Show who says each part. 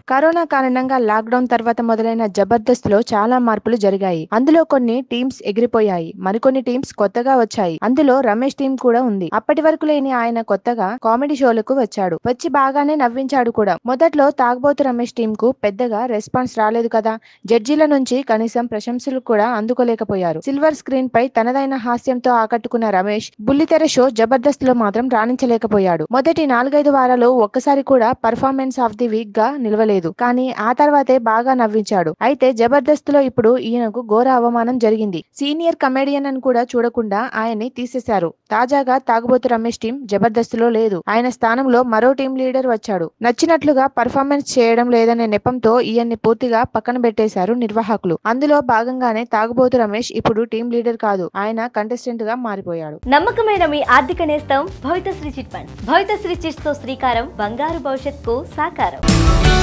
Speaker 1: corona కారణంగా lockdown తర్వాత మొదలైన జబర్దస్త్ లో చాలా మార్పులు జరిగాయి అందులో కొన్ని టీమ్స్ ఎగిరిపోయాయి మరికొన్ని టీమ్స్ కొత్తగా వచ్చాయి అందులో రమేష్ టీం కూడా ఉంది అప్పటి వరకు లేని ఆయన కొత్తగా కామెడీ షోలకు వచ్చాడు వచ్చి బాగానే నవ్వించాడు కూడా మొదట్లో తాగబోతు రమేష్ టీం కు పెద్దగా రెస్పాన్స్ రాలేదు కదా జడ్జీల నుంచి కనీసం ప్రశంసలు కూడా అందుకోలేకపోయారు సిల్వర్ స్క్రీన్ పై తనదైన హాస్యంతో ఆకట్టుకున్న రమేష్ బుల్లితెర షో జబర్దస్త్ లో మాత్రం రాణించలేకపోయాడు మొదటి నాలుగైదు వారాలు ఒక్కసారి కూడా పర్ఫార్మెన్స్ ఆఫ్ ది వీక్ గా నిలవలేదు కానీ ఆ తర్వాతే బాగా నవ్వించాడు అయితే జబర్దస్త్ లో ఇప్పుడు ఈయనకు ఘోర అవమానం జరిగింది సీనియర్ కమెడియన్ అని కూడా చూడకుండా ఆయన్ని తీసేశారు తాజాగా తాగుబోతు రమేష్ టీం జబర్దస్త్ లో లేదు ఆయన స్థానంలో మరో టీం లీడర్ వచ్చాడు నచ్చినట్లుగా పర్ఫార్మెన్స్ చేయడం లేదనే నెపంతో ఈయన్ని పూర్తిగా పక్కన పెట్టేశారు నిర్వాహకులు అందులో భాగంగానే తాగుబోతు రమేష్ ఇప్పుడు టీం లీడర్ కాదు ఆయన కంటెస్టెంట్ గా మారిపోయాడు
Speaker 2: నమ్మకమైన మీ ఆర్థిక నేస్తం Bhavitashri chit funds Bhavitashri chits తో శ్రీకారం బంగారు భవిష్యత్తుకు సాకారం